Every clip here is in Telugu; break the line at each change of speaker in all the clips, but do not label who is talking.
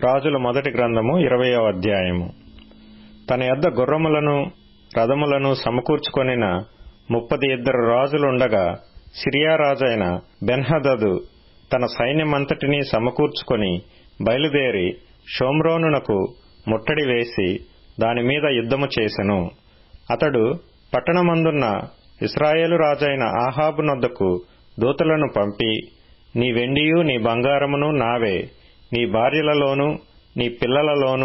రాజుల మొదటి గ్రంథము ఇరవయో అధ్యాయము తన యొద్ద గుర్రములను రథములను సమకూర్చుకొనిన ముప్పది ఇద్దరు రాజులుండగా సిరియా రాజైన బెన్హదదు తన సైన్యమంతటినీ సమకూర్చుకొని బయలుదేరి షోమ్రోనునకు ముట్టడి వేసి దానిమీద యుద్ధము చేసెను అతడు పట్టణమందున్న ఇస్రాయేలు రాజైన ఆహాబు నొద్దకు దూతలను పంపి నీ వెండియు నీ బంగారమును నావే నీ భార్యలలోనూ నీ పిల్లలలోనూ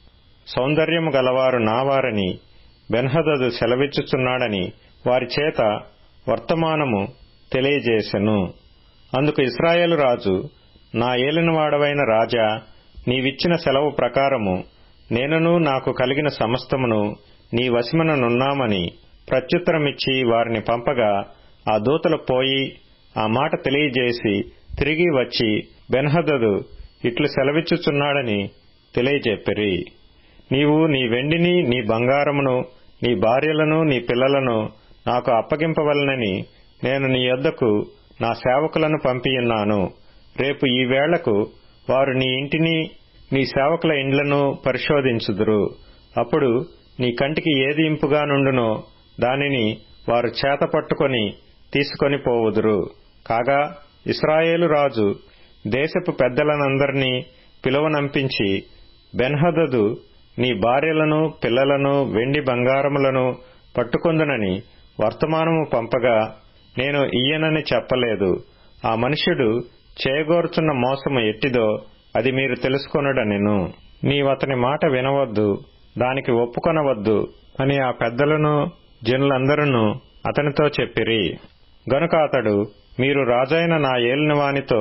సౌందర్యము గలవారు నావారని బెన్హదదు సెలవిచ్చుచున్నాడని వారి చేత వర్తమానము తెలియజేసెను అందుకు ఇస్రాయేలు రాజు నా ఏలినవాడవైన రాజా నీవిచ్చిన సెలవు ప్రకారము నేనును నాకు కలిగిన సమస్తమును నీ వశముననున్నామని ప్రత్యుత్తరమిచ్చి వారిని పంపగా ఆ దూతలు పోయి ఆ మాట తెలియజేసి తిరిగి వచ్చి బెన్హదదు ఇట్లు సెలవిచ్చుచున్నాడని తెలియజెప్పిరి నీవు నీ వెండిని నీ బంగారమును నీ భార్యలను నీ పిల్లలను నాకు అప్పగింపవలనని నేను నీ యొద్దకు నా సేవకులను పంపియున్నాను రేపు ఈ వేళకు వారు నీ ఇంటిని నీ సేవకుల ఇండ్లను పరిశోధించుదురు అప్పుడు నీ కంటికి ఏది ఇంపుగా నుండునో దానిని వారు చేత పట్టుకొని తీసుకొని పోవుదురు కాగా ఇస్రాయేలు రాజు దేశపు పెద్దలనందరినీ పిలువనంపించి బెన్హదదు నీ భార్యలను పిల్లలను వెండి బంగారములను పట్టుకొందునని వర్తమానము పంపగా నేను ఇయ్యనని చెప్పలేదు ఆ మనుష్యుడు చేయగోరుచున్న మోసము ఎట్టిదో అది మీరు తెలుసుకొనుడనెను నీవతని మాట వినవద్దు దానికి ఒప్పుకొనవద్దు అని ఆ పెద్దలను జనులందరూ అతనితో చెప్పిరి గనుక అతడు మీరు రాజైన నా ఏలినవానితో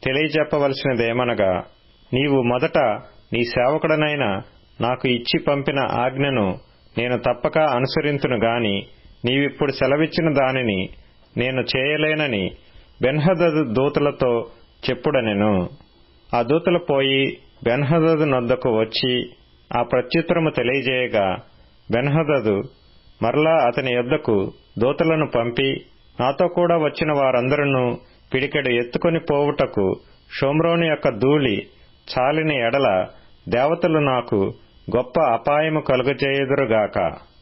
తెలియజెప్పవలసినదేమనగా నీవు మొదట నీ సేవకుడనైన నాకు ఇచ్చి పంపిన ఆజ్ఞను నేను తప్పక అనుసరింతును గాని నీవిప్పుడు సెలవిచ్చిన దానిని నేను చేయలేనని బెన్హదదు దూతలతో చెప్పుడనెను ఆ దూతలు పోయి బెన్హదదు నొద్దకు వచ్చి ఆ ప్రత్యుత్తరము తెలియజేయగా బెన్హదదు మరలా అతని యొద్దకు దూతలను పంపి నాతో కూడా వచ్చిన వారందరూ పిడికెడు ఎత్తుకొని పోవుటకు షోమ్రోని యొక్క ధూళి చాలిన ఎడల దేవతలు నాకు గొప్ప అపాయము కలుగజేయుదురుగాక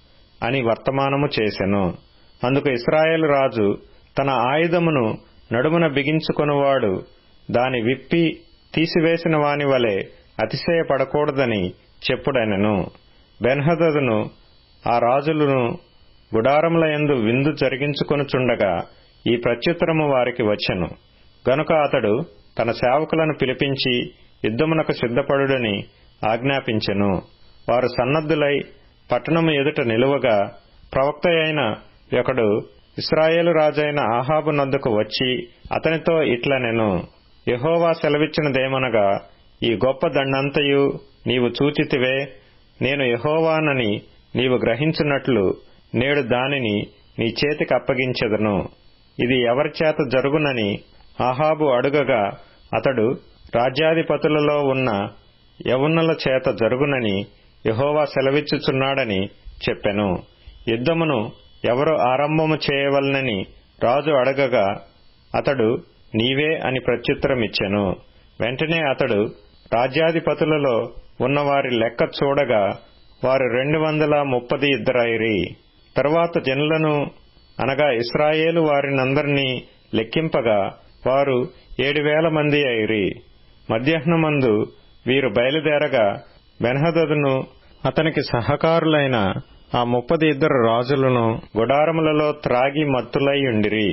అని వర్తమానము చేసెను అందుకు ఇస్రాయేలు రాజు తన ఆయుధమును నడుమున బిగించుకొనువాడు దాని విప్పి తీసివేసిన వాని వలె అతిశయపడకూడదని చెప్పుడనెను బెన్హదదును ఆ రాజులను గుడారముల యందు విందు జరిగించుకొనుచుండగా ఈ ప్రత్యుత్తరము వారికి వచ్చెను గనుక అతడు తన సేవకులను పిలిపించి యుద్ధమునకు సిద్ధపడుడని ఆజ్ఞాపించెను వారు సన్నద్ధులై పట్టణము ఎదుట నిలువగా ప్రవక్త అయిన ఒకడు ఇస్రాయేలు రాజైన ఆహాబు నొద్దకు వచ్చి అతనితో ఇట్లనెను యహోవా సెలవిచ్చినదేమనగా ఈ గొప్ప దండంతయు నీవు చూచితివే నేను యహోవానని నీవు గ్రహించున్నట్లు నేడు దానిని నీ చేతికి అప్పగించెదను ఇది ఎవరి చేత జరుగునని ఆహాబు అడుగగా అతడు రాజ్యాధిపతులలో ఉన్న యవునుల చేత జరుగునని యహోవా సెలవిచ్చుచున్నాడని చెప్పెను యుద్ధమును ఎవరు ఆరంభము చేయవలనని రాజు అడగగా అతడు నీవే అని ప్రత్యుత్తరమిచ్చెను వెంటనే అతడు రాజ్యాధిపతులలో ఉన్నవారి లెక్క చూడగా వారు రెండు వందల ముప్పది ఇద్దరైరి తరువాత జనులను అనగా ఇస్రాయేలు వారినందరినీ లెక్కింపగా వారు ఏడు వేల మంది అయిరి మధ్యాహ్నమందు వీరు బయలుదేరగా బెన్హదదును అతనికి సహకారులైన ఆ ముప్పది ఇద్దరు రాజులను గుడారములలో త్రాగి మత్తులై ఉండిరి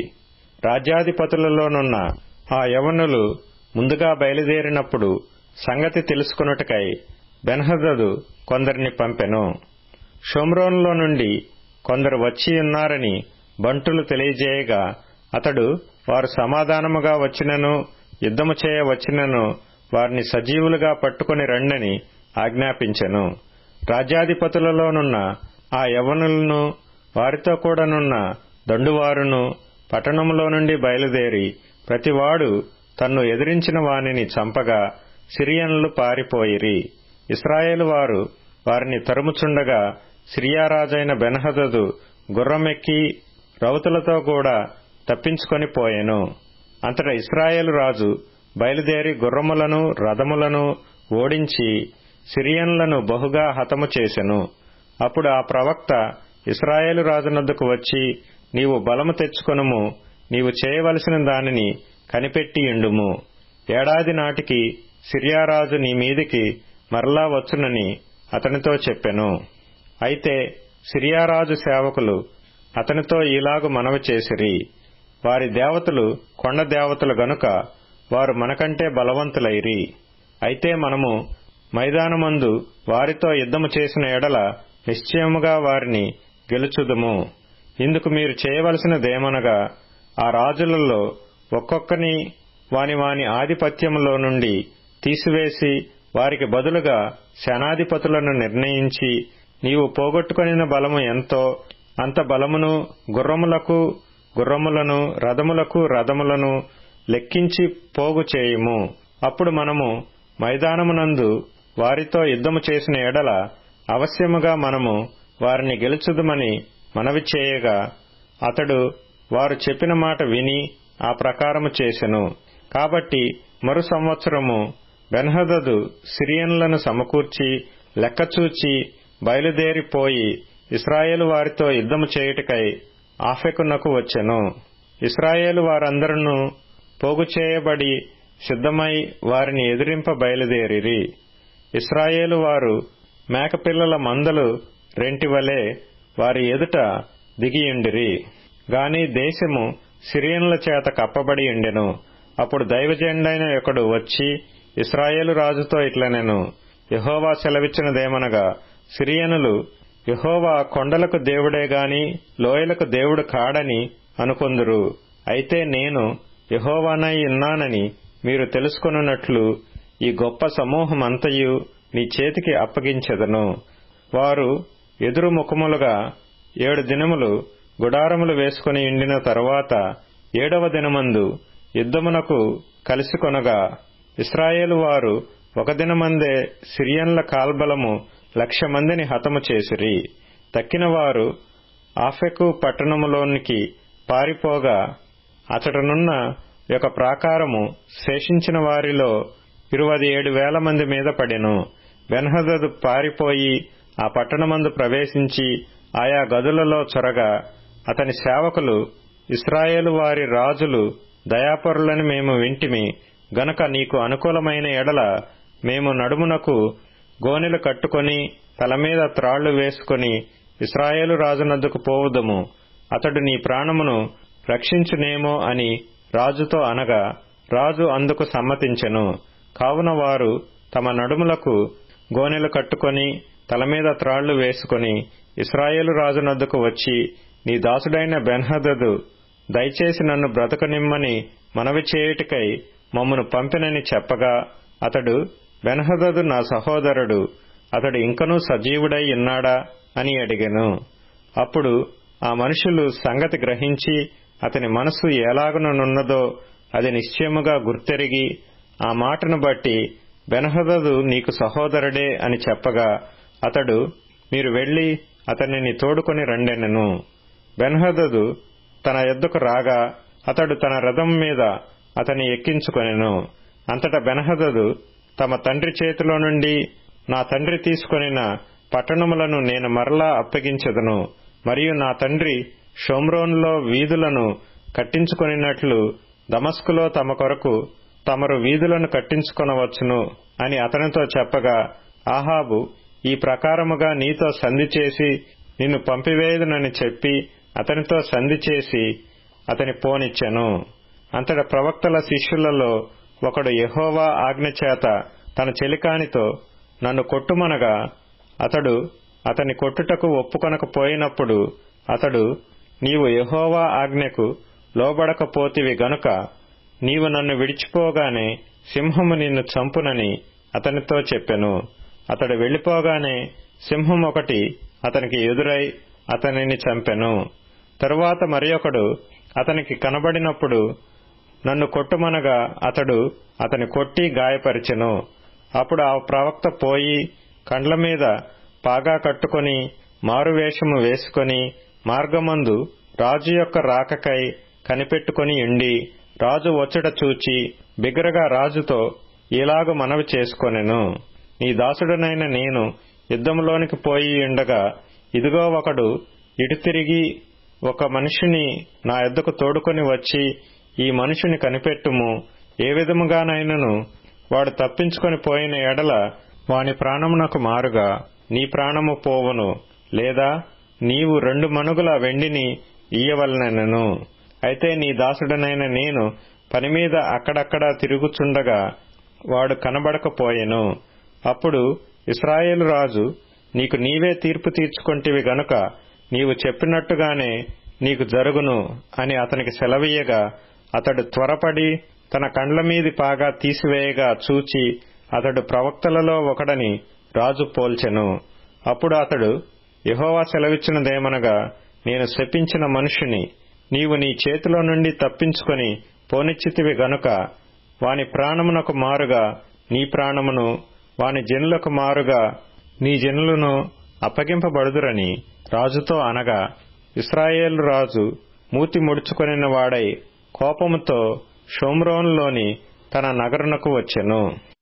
రాజ్యాధిపతులలోనున్న ఆ యవనులు ముందుగా బయలుదేరినప్పుడు సంగతి తెలుసుకొనుటకై బెన్హదదు కొందరిని పంపెను షోమ్రోన్లో నుండి కొందరు వచ్చి ఉన్నారని బంటులు తెలియజేయగా అతడు వారు సమాధానముగా వచ్చినను యుద్ధము చేయ వచ్చినను వారిని సజీవులుగా పట్టుకుని రండని ఆజ్ఞాపించెను రాజ్యాధిపతులలోనున్న ఆ యవనులను వారితో కూడానున్న దండువారును పట్టణములో నుండి బయలుదేరి ప్రతివాడు తన్ను ఎదిరించిన వానిని చంపగా సిరియన్లు పారిపోయిరి ఇస్రాయేలు వారు వారిని తరుముచుండగా సిరియారాజైన బెన్హదదు గుర్రమెక్కి రౌతులతో కూడా తప్పించుకొని పోయెను అంతట ఇస్రాయేలు రాజు బయలుదేరి గుర్రములను రథములను ఓడించి సిరియన్లను బహుగా హతము చేసెను అప్పుడు ఆ ప్రవక్త ఇస్రాయేలు రాజునొద్దకు వచ్చి నీవు బలము తెచ్చుకొనుము నీవు చేయవలసిన దానిని కనిపెట్టియుండుము ఏడాది నాటికి సిరియారాజు నీ మీదికి మరలా వచ్చునని అతనితో చెప్పెను అయితే సిరియారాజు సేవకులు అతనితో ఈలాగు మనవి చేసిరి వారి దేవతలు కొండ దేవతలు గనుక వారు మనకంటే బలవంతులైరి అయితే మనము మైదానమందు వారితో యుద్ధము చేసిన ఎడల నిశ్చయముగా వారిని గెలుచుదుము ఇందుకు మీరు చేయవలసినదేమనగా ఆ రాజులలో ఒక్కొక్కని వాని వాని ఆధిపత్యములో నుండి తీసివేసి వారికి బదులుగా సేనాధిపతులను నిర్ణయించి నీవు పోగొట్టుకొనిన బలము ఎంతో అంత బలమును గుర్రములకు గుర్రములను రథములకు రథములను లెక్కించి పోగు చేయుము అప్పుడు మనము మైదానమునందు వారితో యుద్ధము చేసిన ఎడల అవశ్యముగా మనము వారిని గెలుచుదుమని మనవి చేయగా అతడు వారు చెప్పిన మాట విని ఆ ప్రకారము చేసెను కాబట్టి మరు సంవత్సరము బెన్హదదు సిరియన్లను సమకూర్చి లెక్కచూచి బయలుదేరిపోయి ఇస్రాయేలు వారితో యుద్ధము చేయుటకై ఆఫెకునకు వచ్చెను ఇస్రాయేలు వారందరూ పోగు చేయబడి సిద్ధమై వారిని ఎదిరింప బయలుదేరిరి ఇస్రాయేలు వారు మేకపిల్లల మందలు రెంటివలే వారి ఎదుట దిగియుండిరి గాని దేశము సిరియన్ల చేత కప్పబడి ఉండెను అప్పుడు దైవజెండైన ఒకడు వచ్చి ఇస్రాయేలు రాజుతో ఇట్లనెను యహోవా సెలవిచ్చినదేమనగా సిరియనులు యహోవా కొండలకు దేవుడే గాని లోయలకు దేవుడు కాడని అనుకొందురు అయితే నేను యహోవానై ఉన్నానని మీరు తెలుసుకొనున్నట్లు ఈ గొప్ప సమూహమంతయు నీ చేతికి అప్పగించెదను వారు ఎదురు ముఖములుగా ఏడు దినములు గుడారములు వేసుకుని ఉండిన తరువాత ఏడవ దినమందు యుద్ధమునకు కలిసికొనగా ఇస్రాయేలు వారు ఒక దినమందే సిరియన్ల కాల్బలము లక్ష మందిని హతము చేసిరి తక్కిన వారు ఆఫెకు పట్టణములోనికి పారిపోగా అచటనున్న ఒక ప్రాకారము శేషించిన వారిలో ఇరువది ఏడు వేల మంది మీద పడెను బెన్హదదు పారిపోయి ఆ పట్టణమందు ప్రవేశించి ఆయా గదులలో చొరగా అతని సేవకులు ఇస్రాయేలు వారి రాజులు దయాపరులని మేము వింటిమి గనక నీకు అనుకూలమైన ఎడల మేము నడుమునకు గోనెలు కట్టుకొని తలమీద త్రాళ్లు వేసుకుని ఇస్రాయేలు రాజునద్దుకు పోవుదము అతడు నీ ప్రాణమును రక్షించునేమో అని రాజుతో అనగా రాజు అందుకు సమ్మతించెను కావున వారు తమ నడుములకు గోనెలు కట్టుకొని తలమీద త్రాళ్లు వేసుకుని ఇస్రాయేలు రాజునద్దుకు వచ్చి నీ దాసుడైన బెన్హదదు దయచేసి నన్ను బ్రతకనిమ్మని మనవి చేయుటికై మమ్మను పంపినని చెప్పగా అతడు బెన్హదదు నా సహోదరుడు అతడు ఇంకనూ సజీవుడై ఉన్నాడా అని అడిగెను అప్పుడు ఆ మనుషులు సంగతి గ్రహించి అతని మనస్సు ఎలాగుననున్నదో అది నిశ్చయముగా గుర్తెరిగి ఆ మాటను బట్టి బెనహదదు నీకు సహోదరుడే అని చెప్పగా అతడు మీరు వెళ్లి అతనిని తోడుకొని రండెనను బెన్హదదు తన ఎద్దుకు రాగా అతడు తన రథం మీద అతని ఎక్కించుకొనెను అంతటా బెనహదదు తమ తండ్రి చేతిలో నుండి నా తండ్రి తీసుకొనిన పట్టణములను నేను మరలా అప్పగించెదను మరియు నా తండ్రి షోమ్రోన్లో వీధులను కట్టించుకొనినట్లు దమస్కులో తమ కొరకు తమరు వీధులను కట్టించుకొనవచ్చును అని అతనితో చెప్పగా ఆహాబు ఈ ప్రకారముగా నీతో సంధి చేసి నిన్ను పంపివేయుదునని చెప్పి అతనితో సంధి చేసి అతని పోనిచ్చెను అంతట ప్రవక్తల శిష్యులలో ఒకడు యహోవా ఆజ్ఞ చేత తన చెలికానితో నన్ను కొట్టుమనగా అతడు అతని కొట్టుటకు ఒప్పుకొనకపోయినప్పుడు అతడు నీవు యహోవా ఆజ్ఞకు లోబడకపోతివి గనుక నీవు నన్ను విడిచిపోగానే సింహము నిన్ను చంపునని అతనితో చెప్పెను అతడు వెళ్లిపోగానే సింహం ఒకటి అతనికి ఎదురై అతనిని చంపెను తరువాత మరి ఒకడు అతనికి కనబడినప్పుడు నన్ను కొట్టుమనగా అతడు అతని కొట్టి గాయపరిచెను అప్పుడు ఆ ప్రవక్త పోయి కండ్ల మీద పాగా కట్టుకొని మారువేషము వేసుకొని మార్గమందు రాజు యొక్క రాకకై కనిపెట్టుకుని ఉండి రాజు వచ్చుట చూచి బిగ్గరగా రాజుతో ఇలాగు మనవి చేసుకొనెను నీ దాసుడనైన నేను యుద్ధంలోనికి పోయి ఉండగా ఇదిగో ఒకడు ఇటు తిరిగి ఒక మనిషిని నా ఎద్దకు తోడుకొని వచ్చి ఈ మనుషుని కనిపెట్టుము ఏ విధముగానైనను వాడు తప్పించుకొని పోయిన ఎడల వాని ప్రాణమునకు మారుగా నీ ప్రాణము పోవును లేదా నీవు రెండు మనుగుల వెండిని ఇయ్యవలనెను అయితే నీ దాసుడనైన నేను పనిమీద అక్కడక్కడా తిరుగుచుండగా వాడు కనబడకపోయెను అప్పుడు ఇస్రాయేలు రాజు నీకు నీవే తీర్పు తీర్చుకొంటివి గనుక నీవు చెప్పినట్టుగానే నీకు జరుగును అని అతనికి సెలవీయగా అతడు త్వరపడి తన కండ్ల మీది పాగా తీసివేయగా చూచి అతడు ప్రవక్తలలో ఒకడని రాజు పోల్చెను అప్పుడు అతడు యహోవా సెలవిచ్చినదేమనగా నేను శపించిన మనుషుని నీవు నీ చేతిలో నుండి తప్పించుకొని పోనిచ్చితివి గనుక వాని ప్రాణమునకు మారుగా నీ ప్రాణమును వాని జనులకు మారుగా నీ జనులను అప్పగింపబడుదురని రాజుతో అనగా ఇస్రాయేలు రాజు మూతి ముడుచుకొనిన వాడై కోపముతో షోమ్రోన్లోని తన నగరునకు వచ్చెను